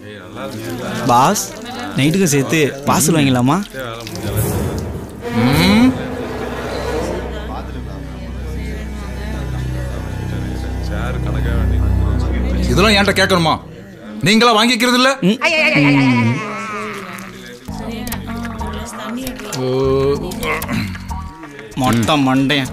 Pass நைட்டுக்கு சேர்த்து parcel வாங்கிடலாமா இதெல்லாம் என்கிட்ட கேட்கணுமா நீங்களா வாங்கிக்கிறது இல்ல மொத்தம் மண்டையன்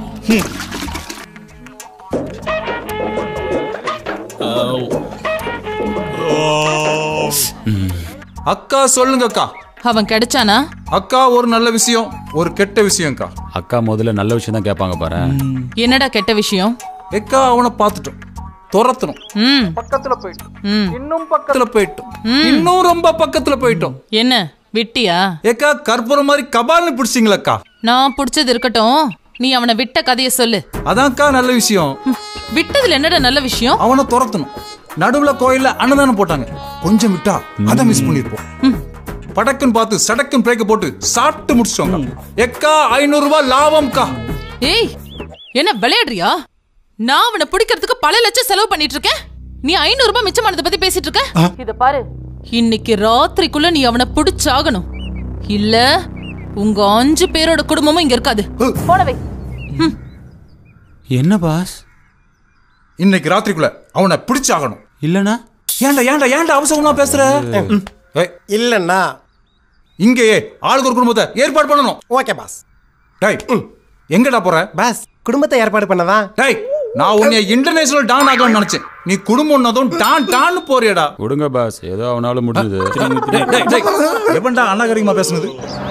அக்கா சொல்லுங்க அக்கா அவன் கிடைச்சானா அக்கா ஒரு நல்ல விஷயம் ஒரு கெட்ட விஷயம்க்கா அக்கா முதல்ல நல்ல விஷயம் தான் கேட்பாங்க பாரு என்னடா கெட்ட விஷயம் எக்கா அவனை பார்த்துட்டோம் துரத்தணும் ம் பக்கத்துல போயிட்டோம் ம் இன்னும் பக்கத்துல போயிட்டோம் இன்னும் ரொம்ப பக்கத்துல போயிட்டோம் என்ன விட்டியா ஏக்கா கற்பூரம் மாதிரி கபால்னு பிடிச்சிங்களக்கா நான் புடிச்சது இருக்கட்டும் நீ அவனை விட்ட கதைய சொல்லு அதான்க்கா நல்ல விஷயம் ம், விட்டதுல என்னடா நல்ல விஷயம் அவனை துரத்தணும் நடுவுல கோயில்ல அன்னதானம் போட்டாங்க கொஞ்சம் விட்டா அதை மிஸ் பண்ணிருப்போம் படக்குன்னு பார்த்து சடக்குன்னு பிரேக்க போட்டு சாப்பிட்டு முடிச்சிட்டோங்க எக்கா ஐநூறு ரூபாய் லாபம்க்கா ஏய் என்ன விளையாடுறியா நான் அவனை பிடிக்கிறதுக்கு பல லட்சம் செலவு பண்ணிட்டு இருக்கேன் நீ ஐநூறு ரூபாய் மிச்சமானதை பத்தி பேசிட்டு இருக்க இத பாரு இன்னைக்கு ராத்திரிக்குள்ள நீ அவனை பிடிச்சாகணும் இல்ல உங்க அஞ்சு பேரோட குடும்பமும் இங்க இருக்காது போனவை என்ன பாஸ் இன்னைக்கு ராத்திரிக்குள்ள அவனை பிடிச்சாகணும் இல்லனா ஏன்டா ஏன்டா ஏன்டா அவசரமா பேசுற ஏய், இல்லைண்ணா இங்கேயே ஆளுக்கு ஒரு குடும்பத்தை ஏற்பாடு பண்ணணும் ஓகே பாஸ் டேய் எங்கடா போற பாஸ் குடும்பத்தை ஏற்பாடு பண்ணதான் டேய் நான் உன்னை இன்டர்நேஷனல் டான் ஆகலாம்னு நினைச்சேன் நீ குடும்பம்னதும் டான் டான்னு போறியடா விடுங்க பாஸ் ஏதோ அவனால முடிஞ்சது டேய், டேய், டேய். எவன்டா அநாகரிகமா பேசுனது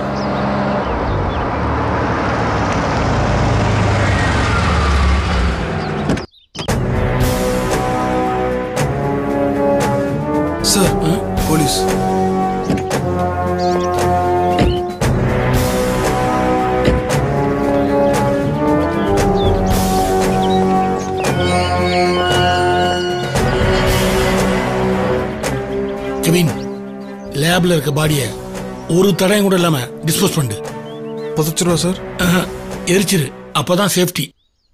சார் போலீஸ் கெவின் லேப்ல இருக்க பாடியை ஒரு தடயம் கூட இல்லாம டிஸ்போஸ் பண்ணு புதைச்சிருவா சார் ஆஹா, எரிச்சிரு அப்பதான் சேஃப்டி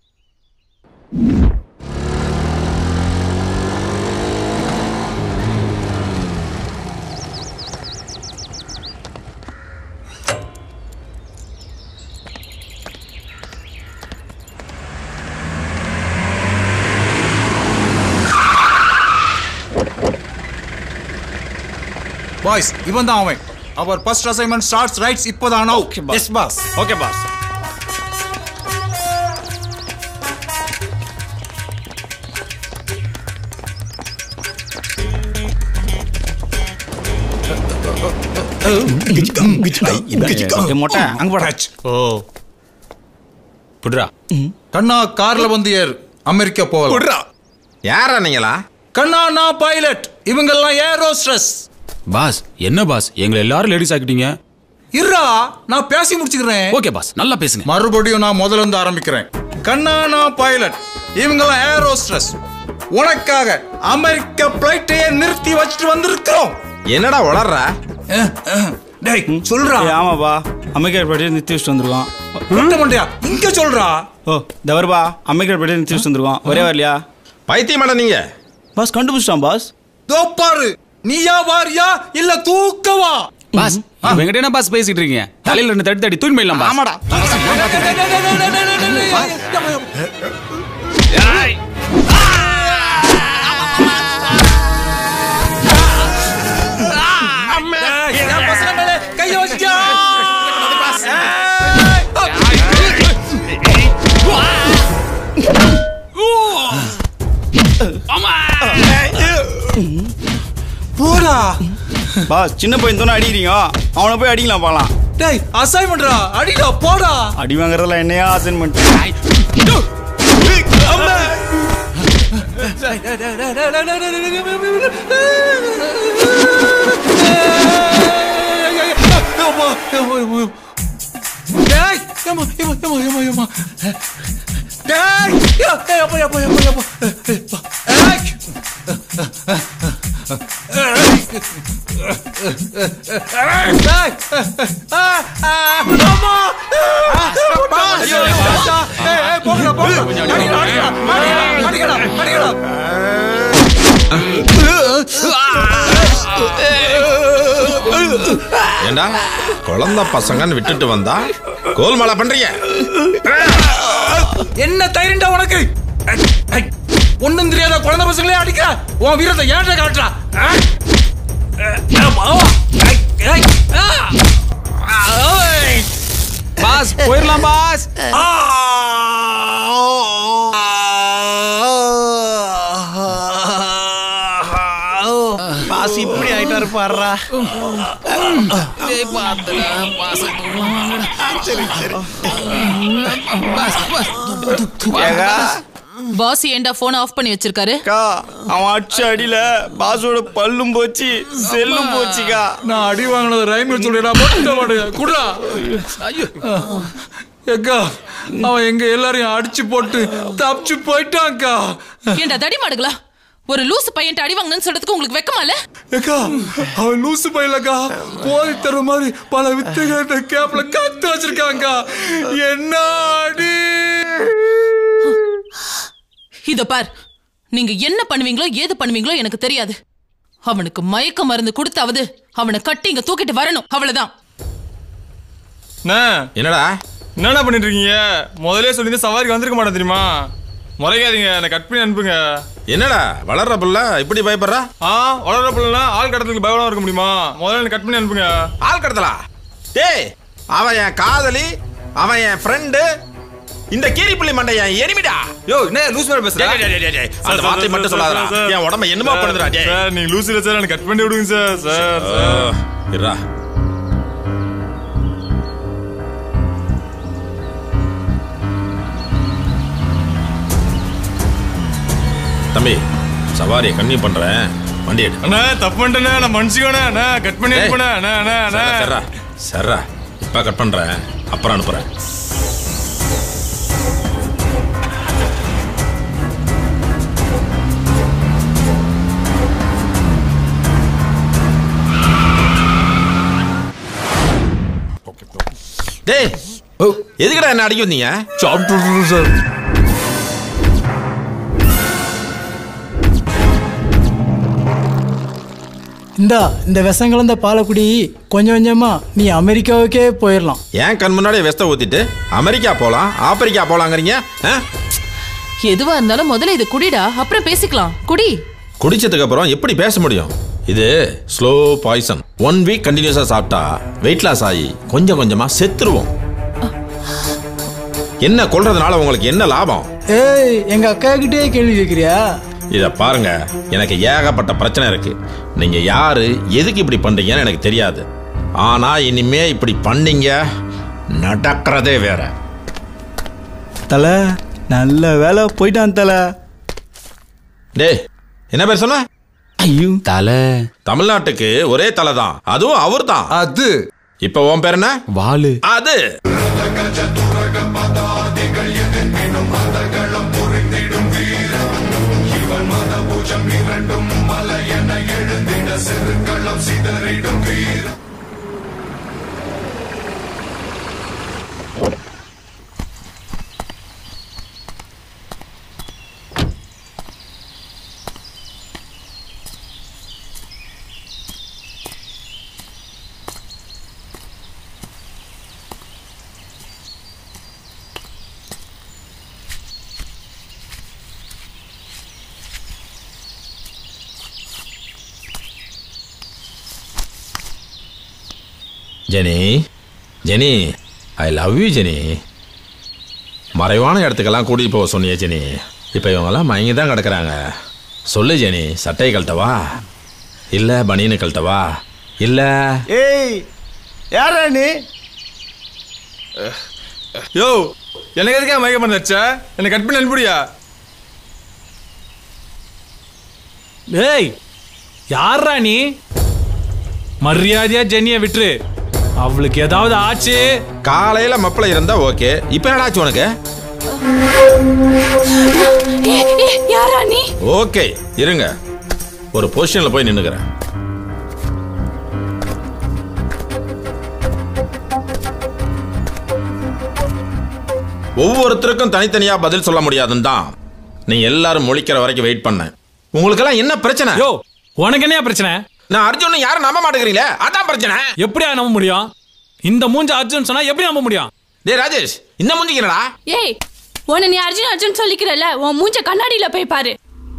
பாய்ஸ் இவன் தான் அவன் அவர் ஃபர்ஸ்ட் அசைன்மெண்ட் ஸ்டார்ட்ஸ் ரைட்ஸ் இப்போதான் எஸ் பாஸ் ஓகே பாஸ் ஏய், மொட்டை அங்க போடா ஓ புடுறா கண்ணா கார்ல வந்து ஏறு அமெரிக்கா போகலாம் யாரா நீங்களா கண்ணா நான் பைலட் இவங்கெல்லாம் ஏரோஸ்ட்ரஸ் பாஸ் என்ன பாஸ் எங்களை எல்லாரும் லேடிஸ் ஆக்கிட்டீங்க இருடா நான் பேசி முடிச்சுக்கிறேன் ஓகே பாஸ் நல்லா பேசுங்க மறுபடியும் நான் முதல்ல இருந்து ஆரம்பிக்கிறேன் கண்ணா நான் பைலட் இவங்கெல்லாம் ஏரோஸ்ட்ரஸ் உனக்காக அமெரிக்க பிளைட்டையே நிறுத்தி வச்சுட்டு வந்திருக்கிறோம் என்னடா உளர்ற அஹ், அஹ். டேய் சொல்றா ஏய், ஆமாப்பா அமெரிக்கா படி நிறுத்தி வச்சுட்டு வந்துருக்கோம் குட்ட மண்டையா இங்க சொல்றா ஓ தவறுபா அமெரிக்கா படி நிறுத்தி வச்சுட்டு வந்துருக்கோம் ஒரே வரலையா பைத்தியமாடா நீங்க பாஸ் கண்டுபிடிச்சிட்டான் பாஸ் தோ பாரு நீயா வாரியா இல்ல தூக்கவா பாஸ் எங்கிட்ட என்ன பாஸ் பேசிட்டு இருக்கீங்க தலையில ரெண்டு தடி தடி தூக்கி போயிடலாம் பாஸ் ஆமாடா என் பசங்க மேல கைய வச்சியா போடா பாஸ் சின்ன பையன் தானே அடிக்கிறீங்க அவனை போய் அடிக்கலாம் பார்க்கலாம் டேய் அசைன்மெண்ட்ரா அடிடா போடா அடி வாங்குறதுல என்னையா அசைன்மெண்ட் டேய் ஏமா ஏமா ஏமா ஏமா ஏமா டேய் யா ஏமா ஏமா ஏமா ஏமா ஏய் டேய் ஆ ஆ அம்மா ஐயோ ஏய் ஏய் போங்கடா போங்கடா அடிங்கடா அடிங்கடா அடிங்கடா அடிங்கடா ஏண்டா குழந்தை பசங்கன்னு விட்டுட்டு வந்தா கோல்மாலா பண்றீங்க என்ன தைரியண்டா உனக்கு ஐ, ஐ, ஒண்ணும் தெரியாத குழந்தை பசங்களே அடிக்க உன் வீரத்தை ஏன்டா காட்டுறா ஆ? ஆ, ஆமா. ஐ, ஐ, ஆ. ஐ. பாஸ் போயிடலாம் பாஸ் ஆ. பாஸ் இப்படி ஆயிட்டாரு பாடுறா ஏகா பாஸ் ஏன்டா போன் ஆஃப் பண்ணி வச்சிருக்காரு அக்கா அவன் அடிச்ச அடியில பாஸோட பல்லும் போச்சு செல்லும் போச்சுக்கா நான் அடி வாங்கினது ரைமில் சொல்லிடா போட்ட மாட்டேங்க குடுறா ஏக்கா அவன் எங்க எல்லாரையும் அடிச்சு போட்டு தப்பிச்சு போயிட்டான்க்கா ஏன்டா தடி மாடுங்களா ஒரு லூசு பையன்ட்ட அடி வாங்கணும்னு சொல்றதுக்கு உங்களுக்கு வெக்கமா இல்ல ஏக்கா அவன் லூசு பையலக்கா போதை தர மாதிரி பல வித்தைகளை கேப்ல கத்து வச்சிருக்காங்கக்கா என்ன அடி இத பார் நீங்க என்ன பண்ணுவீங்களோ ஏது பண்ணுவீங்களோ எனக்கு தெரியாது அவனுக்கு மயக்க மருந்து கொடுத்தாவது அவனை கட்டி இங்க தூக்கிட்டு வரணும் அவ்வளவுதான் என்னடா என்னடா பண்ணிட்டு இருக்கீங்க முதல்ல சொல்லி சவாரிக்கு வந்திருக்க மாட்டேன் தெரியுமா முறைக்காதீங்க என்னை கட் பண்ணி அனுப்புங்க என்னடா வளர்ற புள்ள இப்படி பயப்படுறா ஆ வளர பிள்ளைனா ஆள் கடத்துக்கு பயப்படாம இருக்க முடியுமா முதல்ல என்னை கட் பண்ணி அனுப்புங்க ஆள் கடத்தலா டேய் அவன் என் காதலி அவன் என் ஃப்ரெண்டு இந்த கீரிப்புள்ளி மண்டை என் எனிமிடா யோ என்ன லூஸ் மாதிரி பேசுற டேய், டேய், டேய், டேய், அந்த வார்த்தை மட்டும் சொல்லாதடா என் உடம்ப என்னமோ பண்ணுதுடா டேய் சார் நீங்க லூஸ் இல்ல சார் எனக்கு கட் பண்ணி விடுங்க சார் சார் சார் இருடா தம்பி சவாரியை கம்மி பண்றேன் வண்டி எடு அண்ணா தப்பு பண்ணிட்டேண்ணே நான் மன்னிச்சுக்கோண்ணே அண்ணா கட் பண்ணி ஏய். அனுப்புண்ணே அண்ணா அண்ணா அண்ணா சர்ரா சர்ரா இப்ப கட் பண்றேன் அப்புறம் அனுப்புறேன் டேய் எதுக்குடா என்ன அடிக்க வந்தீங்க சாப்பிட்டு சார் இந்தா இந்த விஷம் கலந்த பாலை குடி கொஞ்சம் கொஞ்சமா நீ அமெரிக்காவுக்கே போயிடலாம் ஏன் கண் முன்னாடியே வெஸ்ட ஊத்திட்டு அமெரிக்கா போலாம் ஆப்பிரிக்கா போலாங்கிறீங்க ஆ? எதுவா இருந்தாலும் முதல்ல இது குடிடா அப்புறம் பேசிக்கலாம் குடி குடிச்சதுக்கு அப்புறம் எப்படி பேச முடியும் இது ஸ்லோ பாய்சன் ஒன் வீக் கண்டினியூஸா சாப்பிட்டா வெயிட் லாஸ் ஆகி கொஞ்சம் கொஞ்சமா செத்துருவோம் என்ன கொல்றதுனால உங்களுக்கு என்ன லாபம் ஏய் எங்க அக்கா கிட்டே கேள்வி கேட்குறியா இத பாருங்க எனக்கு ஏகப்பட்ட பிரச்சனை இருக்கு நீங்க யாரு எதுக்கு இப்படி பண்றீங்கன்னு எனக்கு தெரியாது ஆனா இனிமே இப்படி பண்ணீங்க நடக்கிறதே வேற தல நல்ல வேலை போயிட்டான் தல டேய் என்ன பேர் சொன்ன ஐயோ தலை தமிழ்நாட்டுக்கு ஒரே தலை தான் அதுவும் அவர் தான் அது இப்ப உன் பேர் என்ன வாலு அது Jenny Jenny I love you Jenny மறைவான இடத்துக்கெல்லாம் கூட்டிட்டு போக சொன்னியே ஜெனி இப்போ இவங்கெல்லாம் மயங்கி தான் கிடக்குறாங்க சொல்லு ஜெனி சட்டையை கழட்டவா இல்லை பனியனு கழட்டவா இல்லை ஏய் யாரா நீ யோ எனக்கு எதுக்கா மயக்க பண்ண வச்ச என்னை கட் பண்ணி அனுப்பிடியா ஏய் யாரா நீ மரியாதையா ஜென்னிய விட்டுரு அவளுக்கு ஏதாவது ஆச்சு காலையில மப்பிள இருந்தா ஓகே இப்போ என்னடாச்சு உனக்கு யாரா நீ ஓகே இருங்க ஒரு பொசிஷன்ல போய் நின்னுக்கிறேன் ஒவ்வொருத்தருக்கும் தனித்தனியா பதில் சொல்ல முடியாதுன்னு தான் நீங்க எல்லாரும் முழிக்கிற வரைக்கும் வெயிட் பண்ணேன் உங்களுக்கெல்லாம் என்ன பிரச்சனை யோ உனக்கு என்னையா பிரச்சனை நான் அர்ஜுன் யாரும் நம்ப மாட்டேங்கிறீங்களே அதான் பிரச்சனை எப்படியா நம்ப முடியும் இந்த மூஞ்ச அர்ஜுன் சொன்னா எப்படி நம்ப முடியும் டேய் ராஜேஷ் இந்த மூஞ்சிக்கிறடா ஏய் உன்னை நீ அர்ஜுன் அர்ஜுன் சொல்லிக்கிறல்ல உன் மூஞ்ச கண்ணாடியில போய் பாரு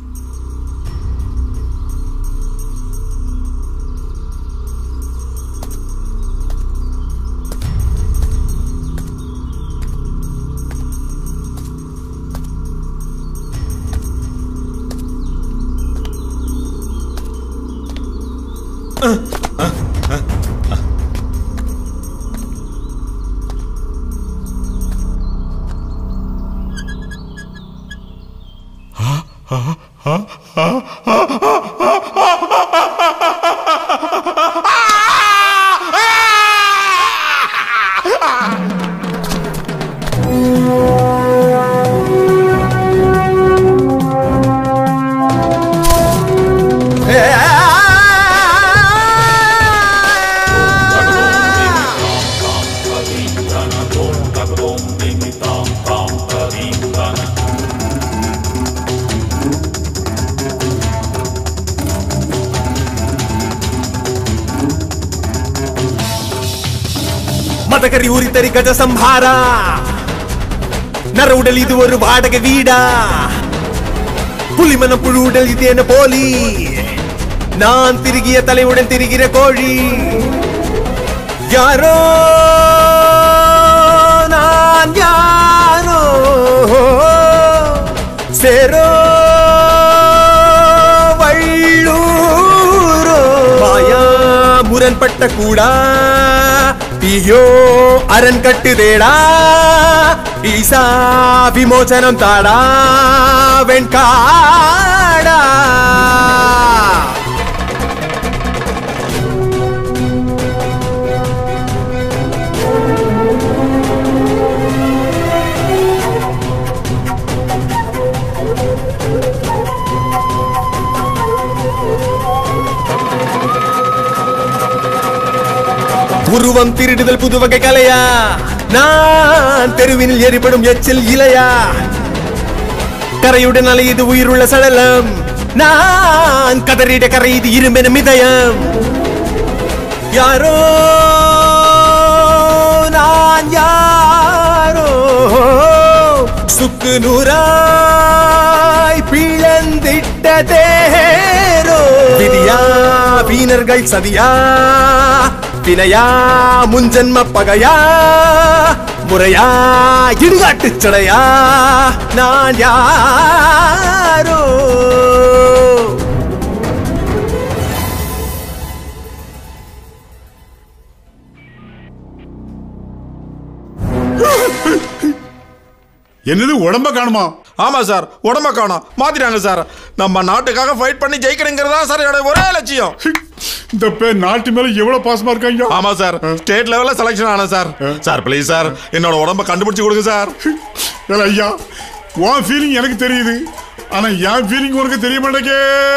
மதகரி உரித்தறி கஜ சம்ஹாரா நர உடல் இது ஒரு வாடகை வீடா புலிமனம் புழு உடல் இது என்ன போலி நான் திருகிய தலையுடன் திரிகிற கோழி யாரோ நான் யாரோ சேரோ வள்ளூரோ மாயா முரண்பட்ட கூடா பியோ அரண் கட்டுதேடா ஈசா விமோசனம் தாடா வெண்காடா உருவம் திருடுதல் புது வகை கலையா நான் தெருவினில் எரிபடும் எச்சில் இலையா கரையுடன் அலையுது உயிருள்ள சடலம் நான் கதறிட கரையுது இருமென மிதயம் யாரோ நான் யாரோ சுக்கு நூறாய் பிளந்திட்ட தேரோ விதியா வீணர்கள் சதியா வினையா முன்ஜன்ம பகையா முறையா இடுகாட்டு சடையா நான் யாரோ என்னது உடம்ப காணுமா ஆமா சார் உடம்ப காணோம் மாத்திட்டாங்க சார் நம்ம நாட்டுக்காக ஃபைட் பண்ணி ஜெயிக்கணுங்கிறதா சார் என்னோட ஒரே லட்சியம் இந்த பேர் நாட்டு மேல எவ்வளவு பாசமா இருக்காங்க ஆமா சார் ஸ்டேட் லெவல்ல செலக்ஷன் ஆனேன் சார் சார் ப்ளீஸ் சார் என்னோட உடம்ப கண்டுபிடிச்சு கொடுங்க சார் ஏல ஐயா உன் ஃபீலிங் எனக்கு தெரியுது ஆனா என் ஃபீலிங் உனக்கு தெரிய மாட்டேங்க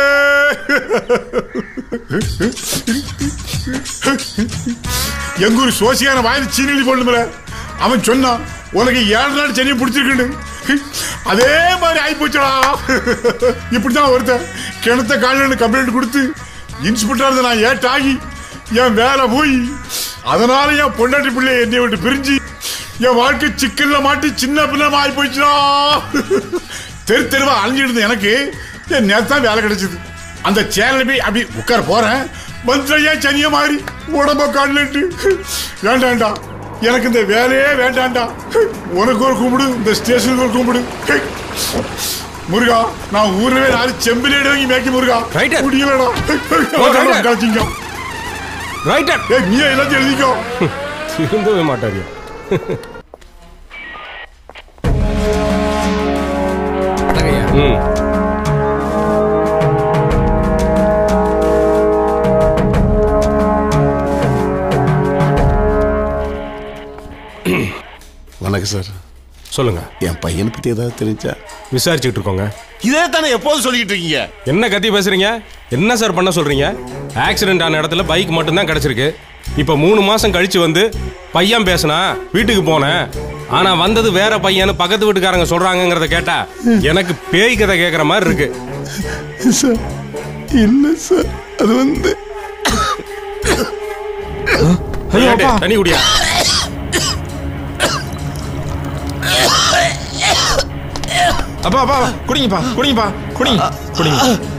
எங்க ஒரு சோசியான வாயில் சீனி போடணுமில்ல அவன் சொன்னான் உனக்கு ஏழு நாள் சென்னையை பிடிச்சிருக்குன்னு அதே மாதிரி ஆகி போச்சடா இப்படிதான் ஒருத்தன் கிணத்த காலில் கம்ப்ளைண்ட் கொடுத்து இன்ஸ்பெக்டர் இருந்த நான் ஏட்டாகி என் வேலை போய் அதனால என் பொண்டாட்டி பிள்ளை என்னை விட்டு பிரிஞ்சு என் வாழ்க்கை சிக்கல்ல மாட்டி சின்ன பிள்ளை ஆகி போச்சுடா தெரு தெருவா அலைஞ்சிட்டு இருந்த எனக்கு என் நேத்தான் வேலை கிடைச்சது அந்த சேனல் போய் அப்படி உட்கார போறேன் மந்திரையா சனிய மாதிரி உடம்ப காணலட்டு வேண்டாண்டா எனக்கு இந்த வேலையே வேண்டாண்டா உனக்கு ஒரு கும்பிடு இந்த ஸ்டேஷனுக்கு ஒரு கும்பிடு முருகா நான் ஊர்லவே நாலு செம்பிலேடு வாங்கி மேய்க்க முருகா முடியலடா கழிச்சிங்க ரைட்டர் ஏய் நீ எல்லாத்தையும் எழுதிக்கோ திருந்தவே மாட்டாரு ம் வணக்கம் சார் சொல்லுங்க என் பையனை பத்தி ஏதாவது தெரிஞ்சா விசாரிச்சுட்டு இருக்கோங்க இதே தானே எப்போதும் சொல்லிட்டு இருக்கீங்க என்ன கத்தி பேசுறீங்க என்ன சார் பண்ண சொல்றீங்க ஆக்சிடென்ட் ஆன இடத்துல பைக் மட்டும்தான் கிடைச்சிருக்கு இப்போ மூணு மாசம் கழிச்சு வந்து பையன் பேசினா வீட்டுக்கு போனேன் ஆனா வந்தது வேற பையன்னு பக்கத்து வீட்டுக்காரங்க சொல்றாங்கங்கிறத கேட்டா எனக்கு பேய் கதை கேட்குற மாதிரி இருக்கு சார் இல்ல சார் அது வந்து விளையாட்டு, தண்ணி குடியா அப்பா அப்பா குடிங்கப்பா குடிங்கப்பா குடிங்க குடிங்க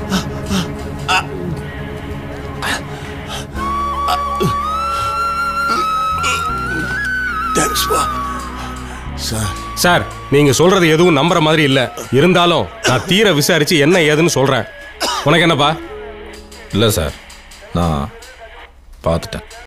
தேங்க்ஸ்ப்பா சார் சார் நீங்க சொல்றது எதுவும் நம்புற மாதிரி இல்ல இருந்தாலும் நான் தீர விசாரிச்சு என்ன ஏதுன்னு சொல்றேன் உனக்கு என்னப்பா இல்லை சார் நான் பார்த்துட்டேன்